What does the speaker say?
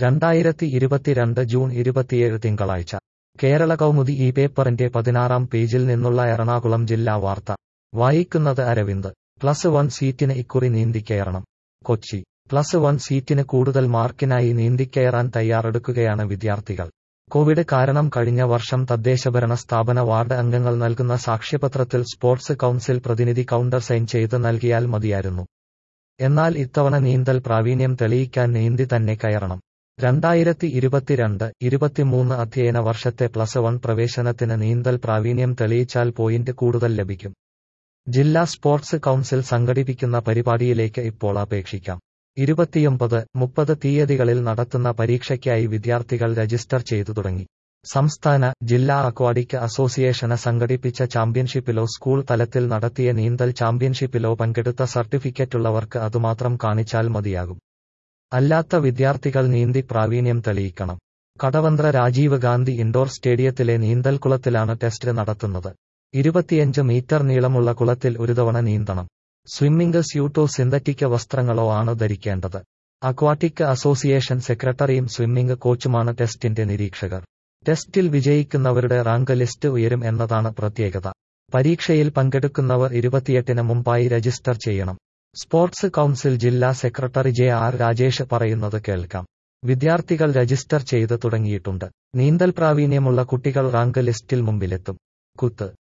രണ്ടായിരത്തി ഇരുപത്തിരണ്ട് ജൂൺ ഇരുപത്തിയേഴ് തിങ്കളാഴ്ച കേരള കൗമുദി ഈ പേപ്പറിന്റെ പതിനാറാം പേജിൽ നിന്നുള്ള എറണാകുളം ജില്ലാ വാർത്ത വായിക്കുന്നത് അരവിന്ദ് പ്ലസ് വൺ സീറ്റിന് ഇക്കുറി നീന്തിക്കയറണം കൊച്ചി പ്ലസ് വൺ സീറ്റിന് കൂടുതൽ മാർക്കിനായി നീന്തിക്കയറാൻ തയ്യാറെടുക്കുകയാണ് വിദ്യാർത്ഥികൾ കോവിഡ് കാരണം കഴിഞ്ഞ വർഷം തദ്ദേശഭരണ സ്ഥാപന വാർഡ് അംഗങ്ങൾ നൽകുന്ന സാക്ഷ്യപത്രത്തിൽ സ്പോർട്സ് കൗൺസിൽ പ്രതിനിധി കൗണ്ടർ സൈൻ ചെയ്ത് നൽകിയാൽ മതിയായിരുന്നു എന്നാൽ ഇത്തവണ നീന്തൽ പ്രാവീണ്യം തെളിയിക്കാൻ നീന്തി തന്നെ കയറണം രണ്ടായിരത്തി ഇരുപത്തിരണ്ട് ഇരുപത്തിമൂന്ന് അധ്യയന വർഷത്തെ പ്ലസ് വൺ പ്രവേശനത്തിന് നീന്തൽ പ്രാവീണ്യം തെളിയിച്ചാൽ പോയിന്റ് കൂടുതൽ ലഭിക്കും ജില്ലാ സ്പോർട്സ് കൗൺസിൽ സംഘടിപ്പിക്കുന്ന പരിപാടിയിലേക്ക് ഇപ്പോൾ അപേക്ഷിക്കാം ഇരുപത്തിയൊമ്പത് മുപ്പത് തീയതികളിൽ നടത്തുന്ന പരീക്ഷയ്ക്കായി വിദ്യാർത്ഥികൾ രജിസ്റ്റർ ചെയ്തു തുടങ്ങി സംസ്ഥാന ജില്ലാ അക്വാഡിക് അസോസിയേഷന് സംഘടിപ്പിച്ച ചാമ്പ്യൻഷിപ്പിലോ സ്കൂൾ തലത്തിൽ നടത്തിയ നീന്തൽ ചാമ്പ്യൻഷിപ്പിലോ പങ്കെടുത്ത സർട്ടിഫിക്കറ്റുള്ളവർക്ക് അതുമാത്രം കാണിച്ചാൽ മതിയാകും അല്ലാത്ത വിദ്യാർത്ഥികൾ നീന്തി പ്രാവീണ്യം തെളിയിക്കണം കടവന്ത്ര രാജീവ് ഗാന്ധി ഇൻഡോർ സ്റ്റേഡിയത്തിലെ നീന്തൽക്കുളത്തിലാണ് ടെസ്റ്റ് നടത്തുന്നത് ഇരുപത്തിയഞ്ച് മീറ്റർ നീളമുള്ള കുളത്തിൽ ഒരു തവണ നീന്തണം സ്വിമ്മിംഗ് സ്യൂട്ടോ സിന്തറ്റിക് വസ്ത്രങ്ങളോ ആണ് ധരിക്കേണ്ടത് അക്വാട്ടിക് അസോസിയേഷൻ സെക്രട്ടറിയും സ്വിമ്മിംഗ് കോച്ചുമാണ് ടെസ്റ്റിന്റെ നിരീക്ഷകർ ടെസ്റ്റിൽ വിജയിക്കുന്നവരുടെ റാങ്ക് ലിസ്റ്റ് ഉയരും എന്നതാണ് പ്രത്യേകത പരീക്ഷയിൽ പങ്കെടുക്കുന്നവർ ഇരുപത്തിയെട്ടിന് മുമ്പായി രജിസ്റ്റർ ചെയ്യണം സ്പോർട്സ് കൗൺസിൽ ജില്ലാ സെക്രട്ടറി ജെ ആർ രാജേഷ് പറയുന്നത് കേൾക്കാം വിദ്യാർത്ഥികൾ രജിസ്റ്റർ ചെയ്ത് തുടങ്ങിയിട്ടുണ്ട് നീന്തൽ പ്രാവീണ്യമുള്ള കുട്ടികൾ റാങ്ക് ലിസ്റ്റിൽ മുമ്പിലെത്തും കുത്ത്